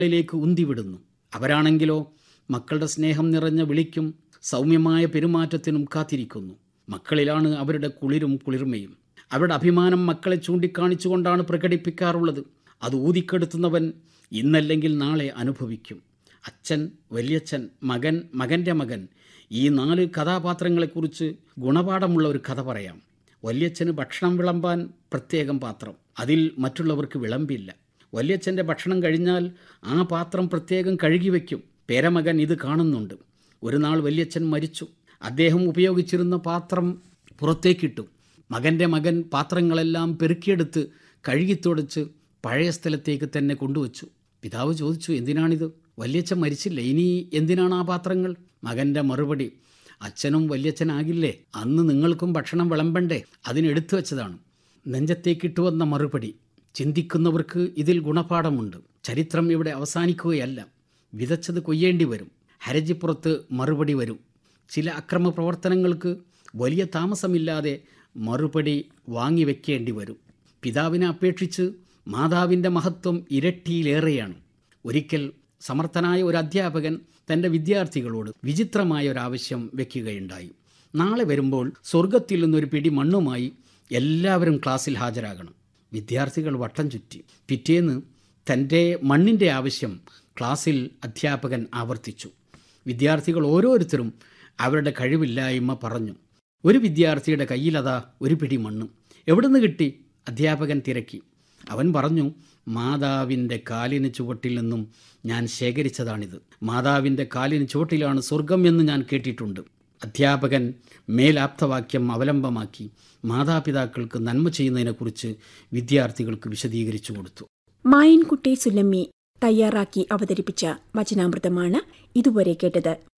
ിലേക്ക് ഉന്തിവിടുന്നു അവരാണെങ്കിലോ മക്കളുടെ സ്നേഹം നിറഞ്ഞ വിളിക്കും സൗമ്യമായ പെരുമാറ്റത്തിനും കാത്തിരിക്കുന്നു മക്കളിലാണ് അവരുടെ കുളിരും കുളിർമയും അവരുടെ അഭിമാനം മക്കളെ ചൂണ്ടിക്കാണിച്ചുകൊണ്ടാണ് പ്രകടിപ്പിക്കാറുള്ളത് അത് ഊതിക്കെടുത്തുന്നവൻ ഇന്നല്ലെങ്കിൽ നാളെ അനുഭവിക്കും അച്ഛൻ വലിയച്ഛൻ മകൻ മകൻ്റെ മകൻ ഈ നാല് കഥാപാത്രങ്ങളെക്കുറിച്ച് ഗുണപാഠമുള്ള ഒരു കഥ പറയാം വല്യച്ഛന് ഭക്ഷണം വിളമ്പാൻ പ്രത്യേകം പാത്രം അതിൽ മറ്റുള്ളവർക്ക് വിളമ്പില്ല വല്യച്ഛൻ്റെ ഭക്ഷണം കഴിഞ്ഞാൽ ആ പാത്രം പ്രത്യേകം കഴുകി വയ്ക്കും പേരമകൻ ഇത് കാണുന്നുണ്ട് ഒരു നാൾ വല്യച്ഛൻ മരിച്ചു അദ്ദേഹം ഉപയോഗിച്ചിരുന്ന പാത്രം പുറത്തേക്കിട്ടു മകൻ്റെ മകൻ പാത്രങ്ങളെല്ലാം പെറുക്കിയെടുത്ത് കഴുകിത്തുടച്ച് പഴയ സ്ഥലത്തേക്ക് തന്നെ കൊണ്ടുവച്ചു പിതാവ് ചോദിച്ചു എന്തിനാണിത് വല്യച്ഛൻ മരിച്ചില്ല ഇനി എന്തിനാണ് ആ പാത്രങ്ങൾ മകൻ്റെ മറുപടി അച്ഛനും വല്യച്ഛനാകില്ലേ അന്ന് നിങ്ങൾക്കും ഭക്ഷണം വിളമ്പണ്ടേ അതിനെടുത്തു വെച്ചതാണ് നെഞ്ചത്തേക്കിട്ടു വന്ന മറുപടി ചിന്തിക്കുന്നവർക്ക് ഇതിൽ ഗുണപാഠമുണ്ട് ചരിത്രം ഇവിടെ അവസാനിക്കുകയല്ല വിതച്ചത് കൊയ്യേണ്ടി വരും ഹരജിപ്പുറത്ത് മറുപടി വരും ചില അക്രമ പ്രവർത്തനങ്ങൾക്ക് വലിയ താമസമില്ലാതെ മറുപടി വാങ്ങിവെക്കേണ്ടി വരും പിതാവിനെ അപേക്ഷിച്ച് മാതാവിൻ്റെ മഹത്വം ഇരട്ടിയിലേറെയാണ് ഒരിക്കൽ സമർത്ഥനായ ഒരു അധ്യാപകൻ തൻ്റെ വിദ്യാർത്ഥികളോട് വിചിത്രമായ ഒരാവശ്യം വെക്കുകയുണ്ടായി നാളെ വരുമ്പോൾ സ്വർഗത്തിൽ നിന്നൊരു പിടി മണ്ണുമായി എല്ലാവരും ക്ലാസ്സിൽ ഹാജരാകണം വിദ്യാർത്ഥികൾ വട്ടം ചുറ്റി പിറ്റേന്ന് തൻ്റെ മണ്ണിൻ്റെ ആവശ്യം ക്ലാസ്സിൽ അധ്യാപകൻ ആവർത്തിച്ചു വിദ്യാർത്ഥികൾ ഓരോരുത്തരും അവരുടെ കഴിവില്ലായ്മ പറഞ്ഞു ഒരു വിദ്യാർത്ഥിയുടെ കയ്യിലതാ ഒരു പിടി മണ്ണ് എവിടുന്ന് കിട്ടി അധ്യാപകൻ തിരക്കി അവൻ പറഞ്ഞു മാതാവിൻ്റെ കാലിന് ചുവട്ടിൽ നിന്നും ഞാൻ ശേഖരിച്ചതാണിത് മാതാവിൻ്റെ കാലിന് ചുവട്ടിലാണ് സ്വർഗം എന്ന് ഞാൻ കേട്ടിട്ടുണ്ട് അധ്യാപകൻ മേലാപ്തവാക്യം അവലംബമാക്കി മാതാപിതാക്കൾക്ക് നന്മ ചെയ്യുന്നതിനെക്കുറിച്ച് വിദ്യാർത്ഥികൾക്ക് വിശദീകരിച്ചു കൊടുത്തു മായൻകുട്ടി സുലമ്മി തയ്യാറാക്കി അവതരിപ്പിച്ച വചനാമൃതമാണ് ഇതുവരെ കേട്ടത്